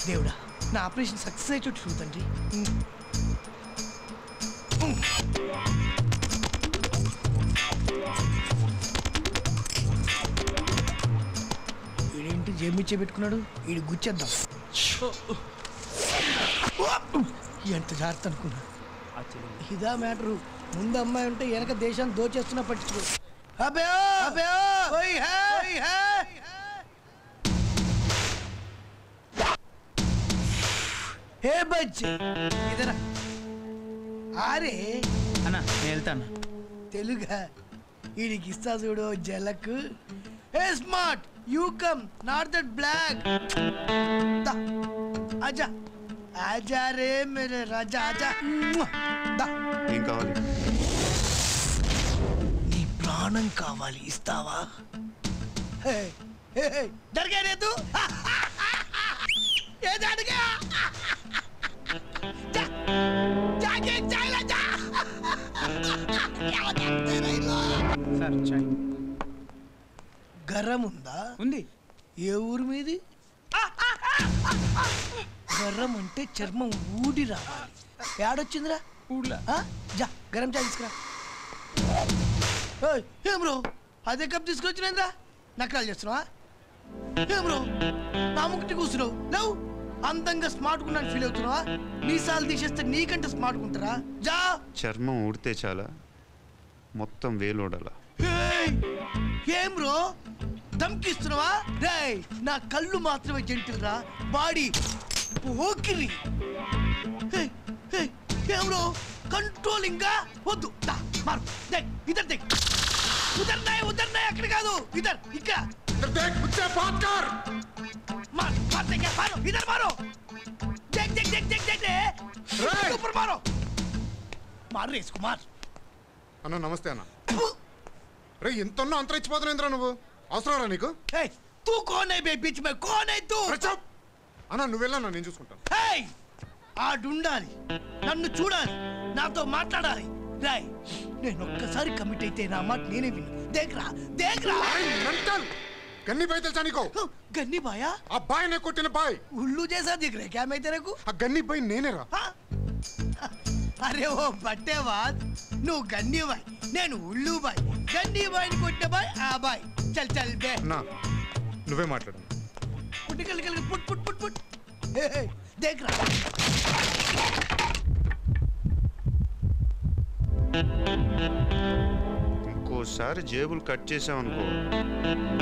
దేవుడా నా operation success అయ్యేటట్టు చూడు తండ్రి ఉమ్. ఉమ్. వీడేంటి జేబిచ్చే పెట్టుకున్నాడు వీడు గుచ్చేద్దాం ఎంత జాగ్రత్త అనుకున్నా ఇదా మ్యాటరు ముందు అమ్మాయి ఉంటే వెనక దేశాన్ని దోచేస్తున్నా పట్టించుకో అబ్బే అబ్బే ఓయ్ హే ఓయ్ హే హే బచ్చి ఇదరా ఆరే అన్న నేను వెళ్తాను తెలుగా వీడికి ఇస్తా చూడు జలక్ hey smart you come not that black ఆజా ఆజా రే మేరే రాజా ఆజా దా ఏం కావాలి నీ ప్రాణం కావాలి ఇస్తావా హే, హే, హే, జరిగా లేదు ఏది అడిగా జా, జాగే, జాయిలా, జా. సార్ చాయ్ గర్రం ఉందా ఉంది ఏ ఊరు మీది గర్రం అంటే చర్మం ఊడి రావాలి ఏడొచ్చిందిరా ఊళ్ళో ఆ? జా గరం చాయ్ తీసుకురా ఏయ్, ఏం బ్రో అదే కప్ తీసుకొచ్చినేంద్రా నకరాలు చేస్తున్నావా ఏం బ్రో నా ముక్కటి కూర్చున్నావు లేవు అందంగా స్మార్ట్ ఉన్నాను ఫీల్ అవుతున్నావా మీసాలు తీసేస్తే నీకంటే స్మార్ట్ ఉంటారా జా చర్మం ఊడితే చాలా మొత్తం వేలోడాల ఏయ్, ఏం బ్రో ధమ్కిస్తున్నావా రేయ్ నా కళ్ళు మాత్రమే జంటిల్ రా బాడీ ఓకిరి ఏయ్, ఏయ్, ఏం బ్రో కంట్రోలింగ్ గా వద్దు దా, మారు దేక్ ఇద్దరు దేక్ ఉదర్ నాయ్ ఉదర్ నాయ్ అక్కడ కాదు ఇద్దర్ ఇక్కడ मार मारते क्या मारो इधर मारो देख देख देख देख देख रे ऊपर मारो मार रे इसको मार అన్న నమస్తే అన్న రే ఎంత ఉన్నా అంతరం ఇచ్చిపోతున్నాయింద్రా నువ్వు అవసరం నీకు हे तू कौन है बे बीच में कौन है तू రే, చాప్. అన్న నువ్వు వెళ్ళన్నా నేను చూసుకుంటాను హే ఆడుండాలి నన్ను చూడాలి నాతో మాట్లాడాలి రాయ్ నేను ఒక్కసారి కమిట్ అయితే నా మాట నేనే విను దేఖ్రా దేఖ్రా ఏయ్, మెంటల్ గన్ని బాయ్ తెలుసా నీకు గన్ని బాయా ఆ బాయ్ నే కొట్టిన బాయ్ ఉల్లు జైసా దిख रहे क्या मैं तेरे को ఆ గన్ని బాయ్ నేనేరా हाँ? అరే ఓ బట్టేవాద్ నువ్వు గన్నీ బాయ్ నేను ఉల్లు బాయ్ గన్నీ బాయ్ని కొట్టే బాయ్ ఆ బాయ్ చల్ చల్ బే అన్నా నువ్వే మాట్లాడు పుట్టికల్ కలిగి పుట్ పుట్ పుట్ పుట్ హే, హే, దేఖ్ రా ఇంకోసారి జేబులు కట్ చేసామనుకో